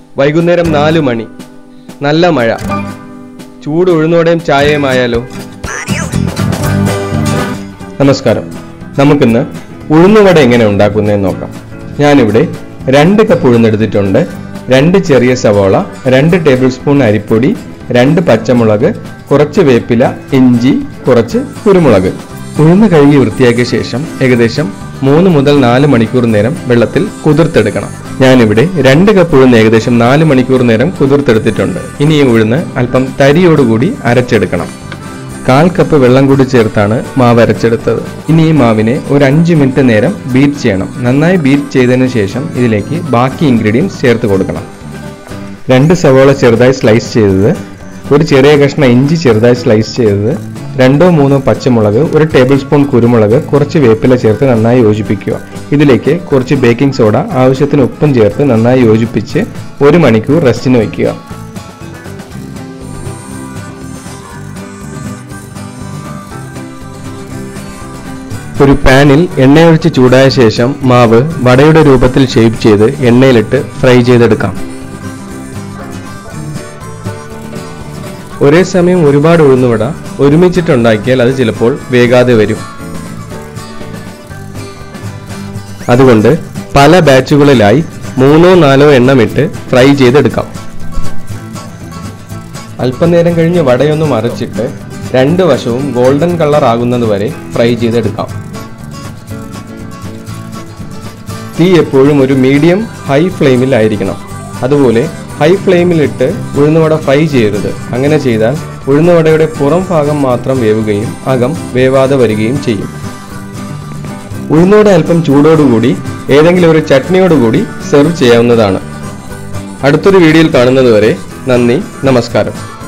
വൈകുന്നേരം നാലു മണി നല്ല മഴ ചൂട് ഉഴുന്നോടെയും ചായയും ആയാലോ നമസ്കാരം നമുക്കിന്ന് ഉഴുന്നുവട എങ്ങനെ ഉണ്ടാക്കുന്നതെന്ന് നോക്കാം ഞാനിവിടെ രണ്ട് കപ്പ് ഉഴുന്നെടുത്തിട്ടുണ്ട് രണ്ട് ചെറിയ സവോള രണ്ട് ടേബിൾ സ്പൂൺ അരിപ്പൊടി രണ്ട് പച്ചമുളക് കുറച്ച് വേപ്പില ഇഞ്ചി കുറച്ച് കുരുമുളക് ഉഴുന്ന് കഴുകി വൃത്തിയാക്കിയ ശേഷം ഏകദേശം മൂന്ന് മുതൽ നാല് മണിക്കൂർ നേരം വെള്ളത്തിൽ കുതിർത്തെടുക്കണം ഞാനിവിടെ രണ്ട് കപ്പ് ഉഴുന്ന് ഏകദേശം നാല് മണിക്കൂർ നേരം കുതിർത്തെടുത്തിട്ടുണ്ട് ഇനി ഈ ഉഴുന്ന് അല്പം തരിയോടുകൂടി അരച്ചെടുക്കണം കാൽ കപ്പ് വെള്ളം കൂടി ചേർത്താണ് മാവ് അരച്ചെടുത്തത് ഇനി ഈ മാവിനെ ഒരു അഞ്ച് മിനിറ്റ് നേരം ബീറ്റ് ചെയ്യണം നന്നായി ബീറ്റ് ചെയ്തതിന് ശേഷം ഇതിലേക്ക് ബാക്കി ഇൻഗ്രീഡിയൻസ് ചേർത്ത് കൊടുക്കണം രണ്ട് സവോള ചെറുതായി സ്ലൈസ് ചെയ്തത് ഒരു ചെറിയ കഷ്ണം ഇഞ്ചി ചെറുതായി സ്ലൈസ് ചെയ്തത് രണ്ടോ മൂന്നോ പച്ചമുളക് ഒരു ടേബിൾ സ്പൂൺ കുരുമുളക് കുറച്ച് വേപ്പില ചേർത്ത് നന്നായി യോജിപ്പിക്കുക ഇതിലേക്ക് കുറച്ച് ബേക്കിംഗ് സോഡ ആവശ്യത്തിന് ഉപ്പും ചേർത്ത് നന്നായി യോജിപ്പിച്ച് ഒരു മണിക്കൂർ റെസ്റ്റിന് വയ്ക്കുക ഒരു പാനിൽ എണ്ണയൊഴിച്ച് ചൂടായ ശേഷം മാവ് വടയുടെ രൂപത്തിൽ ഷേപ്പ് ചെയ്ത് എണ്ണയിലിട്ട് ഫ്രൈ ചെയ്തെടുക്കാം ഒരേ സമയം ഒരുപാട് ഉഴുന്നുവട ഒരുമിച്ചിട്ടുണ്ടാക്കിയാൽ അത് ചിലപ്പോൾ വേകാതെ വരും അതുകൊണ്ട് പല ബാച്ചുകളിലായി മൂന്നോ നാലോ എണ്ണമിട്ട് ഫ്രൈ ചെയ്തെടുക്കാം അല്പനേരം കഴിഞ്ഞ് വടയൊന്ന് മറിച്ചിട്ട് രണ്ട് വശവും ഗോൾഡൻ കളർ ആകുന്നത് വരെ ഫ്രൈ ചെയ്തെടുക്കാം തീ എപ്പോഴും ഒരു മീഡിയം ഹൈ ഫ്ലെയിമിൽ ആയിരിക്കണം അതുപോലെ ഹൈ ഫ്ലെയിമിലിട്ട് ഉഴുന്നുവട ഫ്രൈ ചെയ്യരുത് അങ്ങനെ ചെയ്താൽ ഉഴുന്നുവടയുടെ പുറം ഭാഗം മാത്രം വേവുകയും അകം വേവാതെ വരികയും ചെയ്യും ഉഴുന്നുവട അല്പം ചൂടോടുകൂടി ഏതെങ്കിലും ഒരു ചട്നിയോടുകൂടി സെർവ് ചെയ്യാവുന്നതാണ് അടുത്തൊരു വീഡിയോയിൽ കാണുന്നതുവരെ നന്ദി നമസ്കാരം